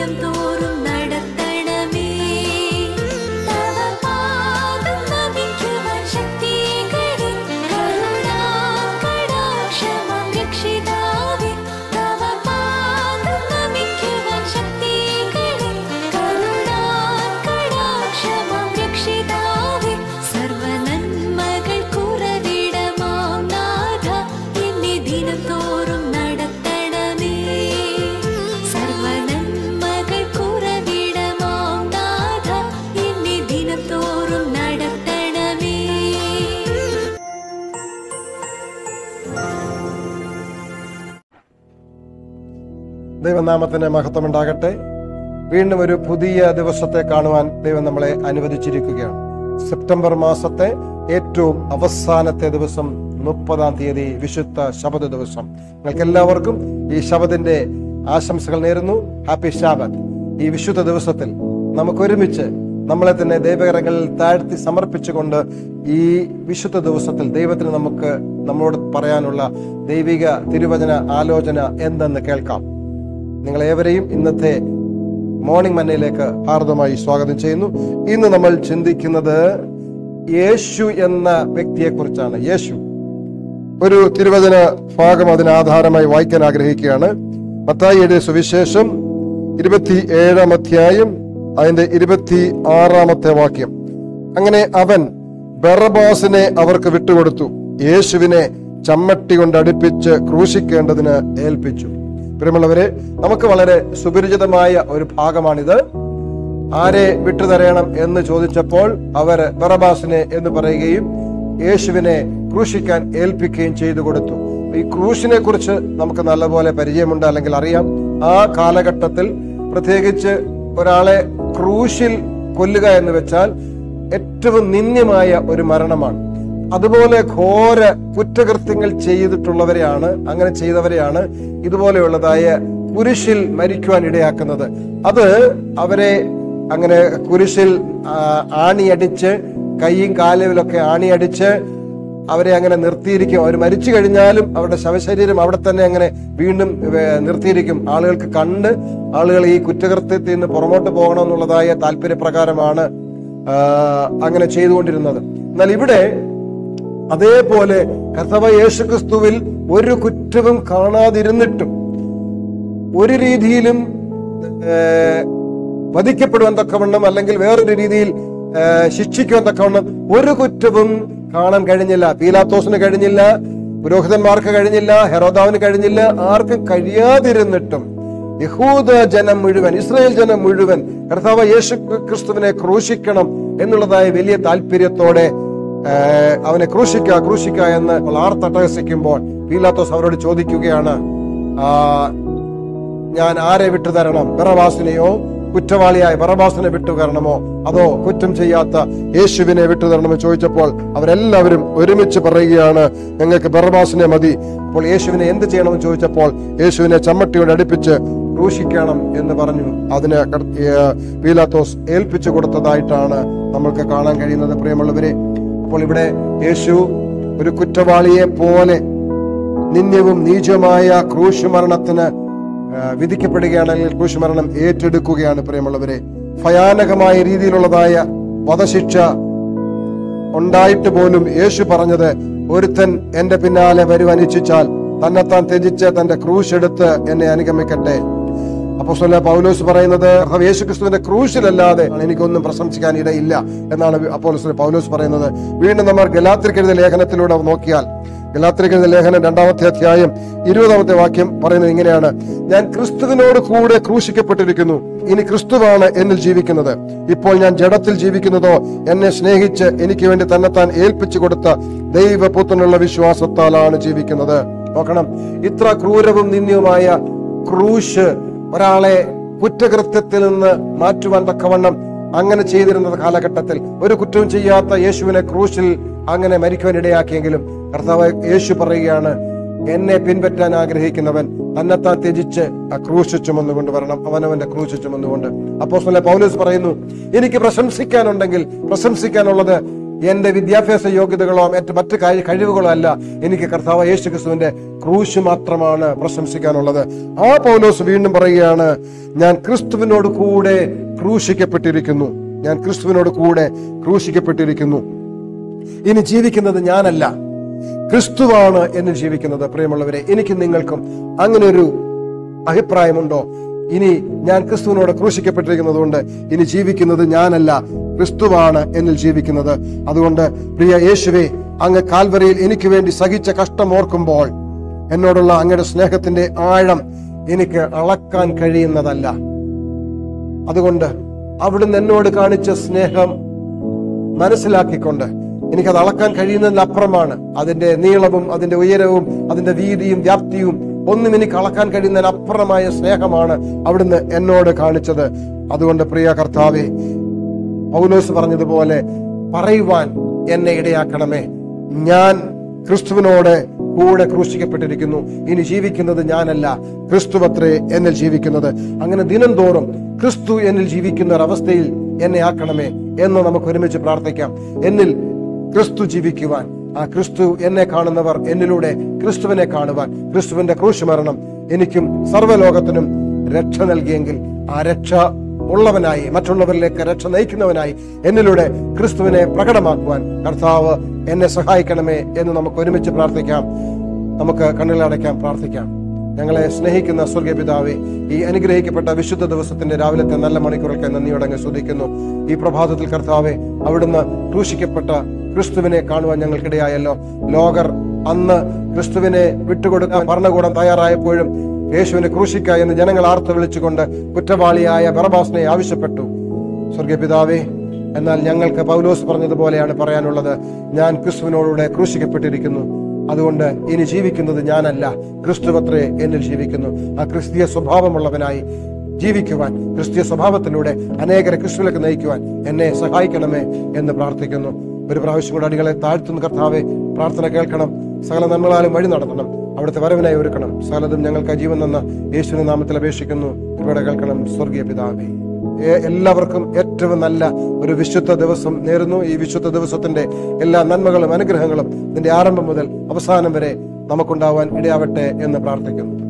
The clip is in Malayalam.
ദിനം തോറും നടത്തണമേ തവ പാദം നമിക്കുവാൻ ശക്തികളെ കരുണാകടാക്ഷമാം രക്ഷിതാവേ തവ പാദം നമിക്കുവാൻ ശക്തികളെ കരുണാകടാക്ഷമാം രക്ഷിതാവേ സർവനന്മകൾ കുറവിടമാം നാഥ എന്നെ ദിനം തോറും നടത്തണമേ സർവനന്മകൾ കുറവിടമാം നാഥ എന്നെ ദിനം തോറും നടത്തണമേ ദൈവനാമത്തിന് മഹത്വമുണ്ടാകട്ടെ വീണ്ടും ഒരു പുതിയ ദിവസത്തെ കാണുവാൻ ദൈവം നമ്മളെ അനുവദിച്ചിരിക്കുകയാണ് സെപ്റ്റംബർ മാസത്തെ ഏറ്റവും അവസാനത്തെ ദിവസം മുപ്പതാം തീയതി വിശുദ്ധ ശബദ ദിവസം നിങ്ങൾക്ക് എല്ലാവർക്കും ഈ ശബദിന്റെ ആശംസകൾ നേരുന്നു ഹാപ്പി ശാബത്ത് ഈ വിശുദ്ധ ദിവസത്തിൽ നമുക്ക് ഒരുമിച്ച് നമ്മളെ തന്നെ ദൈവകരങ്ങളിൽ താഴ്ത്തി സമർപ്പിച്ചുകൊണ്ട് ഈ വിശുദ്ധ ദിവസത്തിൽ ദൈവത്തിന് നമുക്ക് നമ്മളോട് പറയാനുള്ള ദൈവിക തിരുവചന ആലോചന എന്തെന്ന് കേൾക്കാം നിങ്ങളേവരെയും ഇന്നത്തെ മോർണിംഗ് മന്നയിലേക്ക് ഹാർദമായി സ്വാഗതം ചെയ്യുന്നു ഇന്ന് നമ്മൾ ചിന്തിക്കുന്നത് യേശു എന്ന വ്യക്തിയെ കുറിച്ചാണ് യേശു ഒരു തിരുവചന ഭാഗം അതിന് ആധാരമായി വായിക്കാൻ ആഗ്രഹിക്കുകയാണ് മത്തായിയുടെ സുവിശേഷം ഇരുപത്തി ഏഴാം അധ്യായം അതിന്റെ ഇരുപത്തി ആറാമത്തെ വാക്യം അങ്ങനെ അവൻ ബറബാസിനെ അവർക്ക് വിട്ടുകൊടുത്തു യേശുവിനെ ചമ്മട്ടി കൊണ്ട് അടുപ്പിച്ച് ക്രൂശിക്കേണ്ടതിന് ഏൽപ്പിച്ചു പ്രിയമുള്ളവരെ നമുക്ക് വളരെ സുപരിചിതമായ ഒരു ഭാഗമാണിത് ആരെ വിട്ടുതരയണം എന്ന് ചോദിച്ചപ്പോൾ അവർ ബറബാസിനെ എന്ന് പറയുകയും യേശുവിനെ ക്രൂശിക്കാൻ ഏൽപ്പിക്കുകയും ചെയ്തു കൊടുത്തു ഈ ക്രൂശിനെ കുറിച്ച് നമുക്ക് നല്ലപോലെ പരിചയമുണ്ട് അല്ലെങ്കിൽ അറിയാം ആ കാലഘട്ടത്തിൽ പ്രത്യേകിച്ച് ഒരാളെ ക്രൂശിൽ കൊല്ലുക എന്ന് വെച്ചാൽ ഏറ്റവും നിന്ദ്യമായ ഒരു മരണമാണ് അതുപോലെ ഘോര കുറ്റകൃത്യങ്ങൾ ചെയ്തിട്ടുള്ളവരെയാണ് അങ്ങനെ ചെയ്തവരെയാണ് ഇതുപോലെയുള്ളതായ കുരിശിൽ മരിക്കുവാൻ ഇടയാക്കുന്നത് അത് അവരെ അങ്ങനെ കുരിശിൽ ആ, ആണിയടിച്ച് കൈയും കാലുകളൊക്കെ ആണിയടിച്ച് അവരെ അങ്ങനെ നിർത്തിയിരിക്കും അവർ മരിച്ചു കഴിഞ്ഞാലും അവരുടെ ശവശരീരം അവിടെ തന്നെ അങ്ങനെ വീണ്ടും ഏ, നിർത്തിയിരിക്കും ആളുകൾക്ക് കണ്ട് ആളുകൾ ഈ കുറ്റകൃത്യത്തിൽ നിന്ന് പുറമോട്ട് പോകണമെന്നുള്ളതായ താല്പര്യപ്രകാരമാണ് ആ, അങ്ങനെ ചെയ്തുകൊണ്ടിരുന്നത് എന്നാൽ ഇവിടെ അതേപോലെ കർത്തവ യേശുക്രിസ്തുവിൽ ഒരു കുറ്റവും കാണാതിരുന്നിട്ടും ഒരു രീതിയിലും ഏഹ്, വധിക്കപ്പെടുവാൻ തക്കവണ്ണം അല്ലെങ്കിൽ വേറൊരു രീതിയിൽ ഏഹ്, ശിക്ഷിക്കുവാൻ തക്കവണ്ണം ഒരു കുറ്റവും കാണാൻ കഴിഞ്ഞില്ല പീലാത്തോസിന് കഴിഞ്ഞില്ല പുരോഹിതന്മാർക്ക് കഴിഞ്ഞില്ല ഹെറോദാവിന് കഴിഞ്ഞില്ല ആർക്കും കഴിയാതിരുന്നിട്ടും യഹൂദ ജനം മുഴുവൻ ഇസ്രായേൽ ജനം മുഴുവൻ കർത്താവ് യേശു ക്രിസ്തുവിനെ ക്രൂശിക്കണം എന്നുള്ളതായ വലിയ താല്പര്യത്തോടെ ഏഹ്, അവനെ ക്രൂശിക്ക ക്രൂശിക്ക എന്ന് ആർത്തട്ടഹസിക്കുമ്പോൾ പീലാത്തോസ് അവരോട് ചോദിക്കുകയാണ് ആ ഞാൻ ആരെ വിട്ടു തരണം ബറബാസിനെയോ കുറ്റവാളിയായ ബറബാസിനെ വിട്ടു തരണമോ അതോ കുറ്റം ചെയ്യാത്ത യേശുവിനെ വിട്ടു തരണമോ ചോദിച്ചപ്പോൾ അവരെല്ലാവരും ഒരുമിച്ച് പറയുകയാണ് ഞങ്ങൾക്ക് ബറബാസിനെ മതി അപ്പോൾ യേശുവിനെ എന്ത് ചെയ്യണമെന്ന് ചോദിച്ചപ്പോൾ യേശുവിനെ ചമ്മട്ടിയോട് അടുപ്പിച്ച് ക്രൂശിക്കണം എന്ന് പറഞ്ഞു അതിന് കർ- ഏർ പീലാത്തോസ് ഏൽപ്പിച്ചു കൊടുത്തതായിട്ടാണ് നമ്മൾക്ക് കാണാൻ കഴിയുന്നത് പ്രിയമുള്ളവരെ അപ്പോൾ ഇവിടെ യേശു ഒരു കുറ്റവാളിയെ പോലെ നിന്ദ്യവും നീചമായ ക്രൂശ് മരണത്തിന് ആ, വിധിക്കപ്പെടുകയാണെങ്കിൽ ക്രൂശ് മരണം ഏറ്റെടുക്കുകയാണ് പ്രിയമുള്ളവരെ ഭയാനകമായ രീതിയിലുള്ളതായ വധശിക്ഷ ഉണ്ടായിട്ട് പോലും യേശു പറഞ്ഞത് ഒരുത്തൻ എന്റെ പിന്നാലെ വരുവാൻ ഇച്ഛിച്ചാൽ തന്നെത്താൻ ത്യജിച്ച് തന്റെ ക്രൂശ് എടുത്ത് എന്നെ അനുഗമിക്കട്ടെ അപ്പോസ്തലനായ പൗലോസ് പറയുന്നത് കർത്താവ് യേശു ക്രിസ്തുവിന്റെ ക്രൂശിലല്ലാതെ എനിക്കൊന്നും പ്രശംസിക്കാൻ ഇടയില്ല എന്നാണ് അപ്പോൾ പൗലോസ് പറയുന്നത് വീണ്ടും നമ്മൾ ഗലാത്രിക്കെഴുതിയ ലേഖനത്തിലൂടെ നോക്കിയാൽ ഗലാത്രിക്കെഴുതിയ ലേഖനം രണ്ടാമത്തെ അധ്യായം ഇരുപതാമത്തെ വാക്യം പറയുന്നത് ഇങ്ങനെയാണ് ഞാൻ ക്രിസ്തുവിനോട് കൂടെ ക്രൂശിക്കപ്പെട്ടിരിക്കുന്നു ഇനി ക്രിസ്തുവാണ് എന്നിൽ ജീവിക്കുന്നത് ഇപ്പോൾ ഞാൻ ജഡത്തിൽ ജീവിക്കുന്നതോ എന്നെ സ്നേഹിച്ച് എനിക്ക് വേണ്ടി തന്നെത്താൻ ഏൽപ്പിച്ചു കൊടുത്ത ദൈവപുത്രനുള്ള വിശ്വാസത്താലാണ് ജീവിക്കുന്നത് നോക്കണം ഇത്ര ക്രൂരവും നിന്ദ്യവുമായ ക്രൂശ് ഒരാളെ കുറ്റകൃത്യത്തിൽ നിന്ന് മാറ്റുവാൻ തക്കവണ്ണം അങ്ങനെ ചെയ്തിരുന്ന കാലഘട്ടത്തിൽ ഒരു കുറ്റവും ചെയ്യാത്ത യേശുവിനെ ക്രൂശിൽ അങ്ങനെ മരിക്കുവാൻ ഇടയാക്കിയെങ്കിലും കർത്താവ് യേശു പറയുകയാണ് എന്നെ പിൻപറ്റാൻ ആഗ്രഹിക്കുന്നവൻ തന്നെത്താൻ ത്യജിച്ച് ആ ക്രൂശ് ചുമന്നുകൊണ്ട് വരണം അവനവന്റെ ക്രൂശ് ചുമന്നുകൊണ്ട് അപ്പോ പൗലോസ് പറയുന്നു എനിക്ക് പ്രശംസിക്കാനുണ്ടെങ്കിൽ പ്രശംസിക്കാനുള്ളത് എന്റെ വിദ്യാഭ്യാസ യോഗ്യതകളോ മറ്റ് മറ്റ് കഴി- കഴിവുകളോ അല്ല എനിക്ക് കർത്താവ് യേശു ക്രിസ്തുവിന്റെ ക്രൂശ് മാത്രമാണ് പ്രശംസിക്കാനുള്ളത് ആ പൗലോസ് വീണ്ടും പറയുകയാണ് ഞാൻ ക്രിസ്തുവിനോട് കൂടെ ക്രൂശിക്കപ്പെട്ടിരിക്കുന്നു ഞാൻ ക്രിസ്തുവിനോട് കൂടെ ക്രൂശിക്കപ്പെട്ടിരിക്കുന്നു ഇനി ജീവിക്കുന്നത് ഞാനല്ല ക്രിസ്തുവാണ് എന്നിൽ ജീവിക്കുന്നത് പ്രിയമുള്ളവരെ എനിക്ക് നിങ്ങൾക്കും അങ്ങനെ ഒരു അഭിപ്രായമുണ്ടോ ഇനി ഞാൻ ക്രിസ്തുവിനോട് ക്രൂശിക്കപ്പെട്ടിരിക്കുന്നത് കൊണ്ട് ഇനി ജീവിക്കുന്നത് ഞാനല്ല ക്രിസ്തുവാണ് എന്നിൽ ജീവിക്കുന്നത് അതുകൊണ്ട് പ്രിയ യേശുവെ അങ്ങ് കാൽവരയിൽ എനിക്ക് വേണ്ടി സഹിച്ച കഷ്ടം ഓർക്കുമ്പോൾ എന്നോടുള്ള അങ്ങയുടെ സ്നേഹത്തിന്റെ ആഴം എനിക്ക് അളക്കാൻ കഴിയുന്നതല്ല അതുകൊണ്ട് അവിടുന്ന് എന്നോട് കാണിച്ച സ്നേഹം മനസ്സിലാക്കിക്കൊണ്ട് എനിക്കത് അളക്കാൻ കഴിയുന്നതിനപ്പുറമാണ് അതിന്റെ നീളവും അതിന്റെ ഉയരവും അതിന്റെ വീതിയും വ്യാപ്തിയും ഒന്നും എനിക്ക് അളക്കാൻ കഴിയുന്നതിനപ്പുറമായ സ്നേഹമാണ് അവിടുന്ന് എന്നോട് കാണിച്ചത് അതുകൊണ്ട് പ്രിയ കർത്താവെ പൗലോസ് പറഞ്ഞതുപോലെ പറയുവാൻ എന്നെ ഇടയാക്കണമേ ഞാൻ ക്രിസ്തുവിനോട് കൂടെ ക്രൂശിക്കപ്പെട്ടിരിക്കുന്നു ഇനി ജീവിക്കുന്നത് ഞാനല്ല ക്രിസ്തുവത്രേ എന്നിൽ ജീവിക്കുന്നത് അങ്ങനെ ദിനം തോറും ക്രിസ്തു എന്നിൽ ജീവിക്കുന്ന ഒരവസ്ഥയിൽ എന്നെ ആക്കണമേ എന്ന് നമുക്ക് ഒരുമിച്ച് പ്രാർത്ഥിക്കാം എന്നിൽ ക്രിസ്തു ജീവിക്കുവാൻ ആ ക്രിസ്തു എന്നെ കാണുന്നവർ എന്നിലൂടെ ക്രിസ്തുവിനെ കാണുവാൻ ക്രിസ്തുവിന്റെ ക്രൂശ് മരണം എനിക്കും സർവ്വലോകത്തിനും രക്ഷ നൽകിയെങ്കിൽ ആ രക്ഷ ഉള്ളവനായി മറ്റുള്ളവരിലേക്ക് രക്ഷ നയിക്കുന്നവനായി എന്നിലൂടെ ക്രിസ്തുവിനെ പ്രകടമാക്കുവാൻ കർത്താവ് എന്നെ സഹായിക്കണമേ എന്ന് നമുക്ക് ഒരുമിച്ച് പ്രാർത്ഥിക്കാം നമുക്ക് കണ്ണുകളടയ്ക്കാം പ്രാർത്ഥിക്കാം ഞങ്ങളെ സ്നേഹിക്കുന്ന സ്വർഗീയ പിതാവെ ഈ അനുഗ്രഹിക്കപ്പെട്ട വിശുദ്ധ ദിവസത്തിന്റെ രാവിലത്തെ നല്ല മണിക്കൂറൊക്കെ നന്ദിയോടങ്ങ് സ്തുതിക്കുന്നു ഈ പ്രഭാതത്തിൽ കർത്താവെ അവിടുന്ന് ക്രൂശിക്കപ്പെട്ട ക്രിസ്തുവിനെ കാണുവാൻ ഞങ്ങൾക്കിടയായല്ലോ ലോകർ അന്ന് ക്രിസ്തുവിനെ വിട്ടുകൊടുക്കാൻ ഭരണകൂടം തയ്യാറായപ്പോഴും യേശുവിനെ ക്രൂശിക്ക എന്ന് ജനങ്ങൾ ആർത്ത് വിളിച്ചുകൊണ്ട് കുറ്റവാളിയായ ബറബാസിനെ ആവശ്യപ്പെട്ടു സ്വർഗീയ പിതാവേ എന്നാൽ ഞങ്ങൾക്ക് പൗലോസ് പറഞ്ഞതുപോലെയാണ് പറയാനുള്ളത് ഞാൻ ക്രിസ്തുവിനോടുകൂടെ ക്രൂശിക്കപ്പെട്ടിരിക്കുന്നു അതുകൊണ്ട് ഇനി ജീവിക്കുന്നത് ഞാനല്ല ക്രിസ്തുവത്രേ എന്നിൽ ജീവിക്കുന്നു ആ ക്രിസ്തീയ സ്വഭാവമുള്ളവനായി ജീവിക്കുവാൻ ക്രിസ്തീയ സ്വഭാവത്തിലൂടെ അനേകരെ ക്രിസ്തുവിലേക്ക് നയിക്കുവാൻ എന്നെ സഹായിക്കണമേ എന്ന് പ്രാർത്ഥിക്കുന്നു ഒരു പ്രാവശ്യം കൂടെ അടികളെ താഴ്ത്തുന്ന കർത്താവെ പ്രാർത്ഥന കേൾക്കണം സകല നന്മകളാലും വഴി നടത്തണം അവിടുത്തെ വരവിനായി ഒരുക്കണം സകലതും ഞങ്ങൾക്ക് ജീവൻ തന്ന യേശുവിന്റെ നാമത്തിൽ അപേക്ഷിക്കുന്നു ഇവിടെ കേൾക്കണം സ്വർഗീയ പിതാവേ ഏ- എല്ലാവർക്കും ഏറ്റവും നല്ല ഒരു വിശുദ്ധ ദിവസം നേരുന്നു ഈ വിശുദ്ധ ദിവസത്തിന്റെ എല്ലാ നന്മകളും അനുഗ്രഹങ്ങളും ഇതിന്റെ ആരംഭം മുതൽ അവസാനം വരെ നമുക്കുണ്ടാവാൻ ഇടയാവട്ടെ എന്ന് പ്രാർത്ഥിക്കുന്നു